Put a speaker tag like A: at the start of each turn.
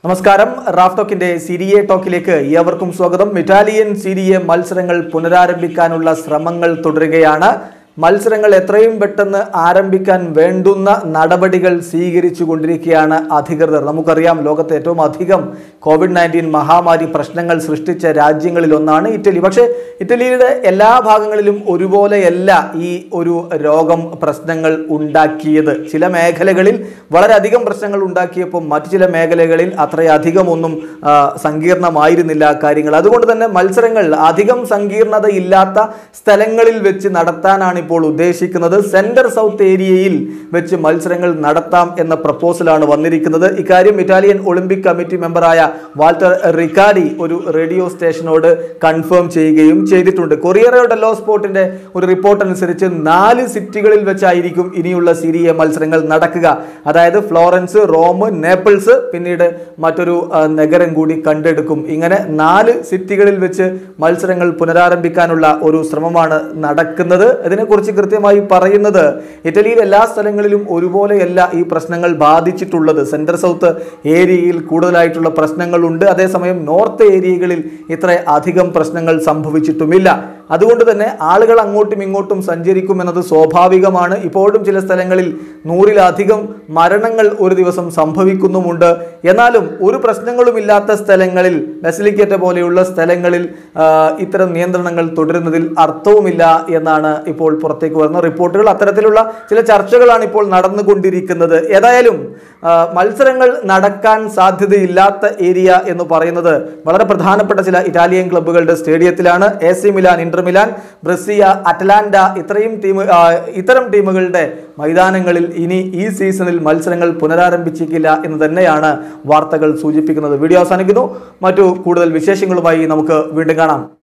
A: നമസ്കാരം റാഫ് ടോക്കിന്റെ സിരിയെ ടോക്കിലേക്ക് ഏവർക്കും സ്വാഗതം ഇറ്റാലിയൻ സിരിയെ മത്സരങ്ങൾ പുനരാരംഭിക്കാനുള്ള ശ്രമങ്ങൾ തുടരുകയാണ് മത്സരങ്ങൾ എത്രയും പെട്ടെന്ന് ആരംഭിക്കാൻ വേണ്ടുന്ന നടപടികൾ സ്വീകരിച്ചു കൊണ്ടിരിക്കുകയാണ് അധികൃതർ നമുക്കറിയാം ലോകത്തെ ഏറ്റവും അധികം കോവിഡ് നയൻറ്റീൻ മഹാമാരി പ്രശ്നങ്ങൾ സൃഷ്ടിച്ച രാജ്യങ്ങളിൽ ഒന്നാണ് ഇറ്റലി പക്ഷേ ഇറ്റലിയുടെ എല്ലാ ഭാഗങ്ങളിലും ഒരുപോലെയല്ല ഈ ഒരു രോഗം പ്രശ്നങ്ങൾ ഉണ്ടാക്കിയത് ചില മേഖലകളിൽ വളരെയധികം പ്രശ്നങ്ങൾ ഉണ്ടാക്കിയപ്പോൾ മറ്റു ചില മേഖലകളിൽ അത്രയധികം ഒന്നും ആ, സങ്കീർണമായിരുന്നില്ല കാര്യങ്ങൾ അതുകൊണ്ട് തന്നെ മത്സരങ്ങൾ അധികം സങ്കീർണതയില്ലാത്ത സ്ഥലങ്ങളിൽ വെച്ച് നടത്താനാണ് ഇപ്പോൾ ഉദ്ദേശിക്കുന്നത് സെൻട്രൽ സൗത്ത് ഏരിയയിൽ വെച്ച് മത്സരങ്ങൾ നടത്താം എന്ന പ്രപ്പോസലാണ് വന്നിരിക്കുന്നത് ഇക്കാര്യം ഇറ്റാലിയൻ ഒളിമ്പിക് കമ്മിറ്റി മെമ്പറായ വാൾട്ടർ റിക്കാർഡി ഒരു റേഡിയോ സ്റ്റേഷനോട് കൺഫേം ചെയ്യുകയും ചെയ്തിട്ടുണ്ട് കൊറിയറോ ഡെല്ലോ സ്പോർട്ടിന്റെ ഒരു റിപ്പോർട്ട് അനുസരിച്ച് നാല് സിറ്റികളിൽ വെച്ചായിരിക്കും ഇനിയുള്ള സീരിയ മത്സരങ്ങൾ നടക്കുക അതായത് ഫ്ലോറൻസ് റോം നേപ്പിൾസ് പിന്നീട് മറ്റൊരു ആ, നഗരം കൂടി കണ്ടെടുക്കും ഇങ്ങനെ നാല് സിറ്റികളിൽ വെച്ച് മത്സരങ്ങൾ പുനരാരംഭിക്കാനുള്ള ഒരു ശ്രമമാണ് നടക്കുന്നത് ഇതിനെക്കുറിച്ച് കൃത്യമായി പറയുന്നത് ഇറ്റലിയിൽ എല്ലാ സ്ഥലങ്ങളിലും ഒരുപോലെയല്ല ഈ പ്രശ്നങ്ങൾ ബാധിച്ചിട്ടുള്ളത് സെൻട്രൽ സൗത്ത് ഏരിയയിൽ കൂടുതലായിട്ടുള്ള പ്രശ്നങ്ങളുണ്ട് അതേസമയം നോർത്ത് ഏരിയകളിൽ ഇത്ര അധികം പ്രശ്നങ്ങൾ സംഭവിച്ചിട്ടുമില്ല അതുകൊണ്ട് തന്നെ ആളുകൾ അങ്ങോട്ടും ഇങ്ങോട്ടും സഞ്ചരിക്കുമെന്നത് സ്വാഭാവികമാണ് ഇപ്പോഴും ചില സ്ഥലങ്ങളിൽ നൂറിലധികം മരണങ്ങൾ ഒരു ദിവസം സംഭവിക്കുന്നുമുണ്ട് എന്നാലും ഒരു പ്രശ്നങ്ങളുമില്ലാത്ത സ്ഥലങ്ങളിൽ ബസിലിക്കേറ്റ പോലെയുള്ള സ്ഥലങ്ങളിൽ ആ, ഇത്തരം നിയന്ത്രണങ്ങൾ തുടരുന്നതിൽ അർത്ഥവുമില്ല എന്നാണ് ഇപ്പോൾ പുറത്തേക്ക് വരുന്ന റിപ്പോർട്ടുകൾ അത്തരത്തിലുള്ള ചില ചർച്ചകളാണ് ഇപ്പോൾ നടന്നുകൊണ്ടിരിക്കുന്നത് ഏതായാലും ആ, മത്സരങ്ങൾ നടക്കാൻ സാധ്യതയില്ലാത്ത ഏരിയ എന്ന് പറയുന്നത് വളരെ പ്രധാനപ്പെട്ട ചില ഇറ്റാലിയൻ ക്ലബ്ബുകളുടെ സ്റ്റേഡിയത്തിലാണ് A C Milan Inter Milan Brescia Atalanta ഇത്രയും ടീം ആ, ഇത്തരം ടീമുകളുടെ മൈതാനങ്ങളിൽ ഇനി ഈ സീസണിൽ മത്സരങ്ങൾ പുനരാരംഭിച്ചിട്ടില്ല എന്ന് തന്നെയാണ് വാർത്തകൾ സൂചിപ്പിക്കുന്നത് വീഡിയോ അവസാനിക്കുന്നു മറ്റു കൂടുതൽ വിശേഷങ്ങളുമായി നമുക്ക് വീണ്ടും കാണാം